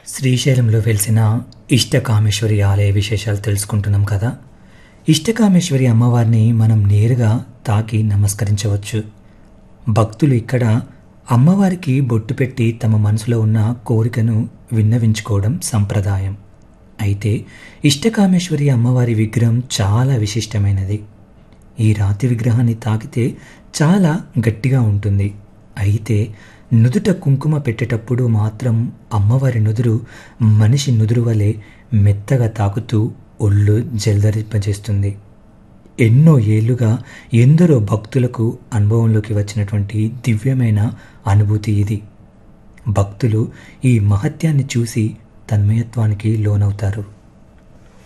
శ్రీశైలంలో వెలిసిన ఇష్టకామేశ్వరి ఆలయ విశేషాలు తెలుసుకుంటున్నాం కదా ఇష్టకామేశ్వరి అమ్మవారిని మనం నేరుగా తాకి నమస్కరించవచ్చు భక్తులు ఇక్కడ అమ్మవారికి బొట్టు పెట్టి తమ మనసులో ఉన్న కోరికను విన్నవించుకోవడం సంప్రదాయం అయితే ఇష్టకామేశ్వరి అమ్మవారి విగ్రహం చాలా విశిష్టమైనది ఈ రాతి విగ్రహాన్ని తాకితే చాలా గట్టిగా ఉంటుంది అయితే నుదుట కుంకుమ పెట్టేటప్పుడు మాత్రం అమ్మవారి నుదురు మనిషి నుదురు వలె మెత్తగా తాకుతూ ఒళ్ళు జల్దరింపజేస్తుంది ఎన్నో ఏళ్లుగా ఎందరో భక్తులకు అనుభవంలోకి వచ్చినటువంటి దివ్యమైన అనుభూతి ఇది భక్తులు ఈ మహత్యాన్ని చూసి తన్మయత్వానికి లోనవుతారు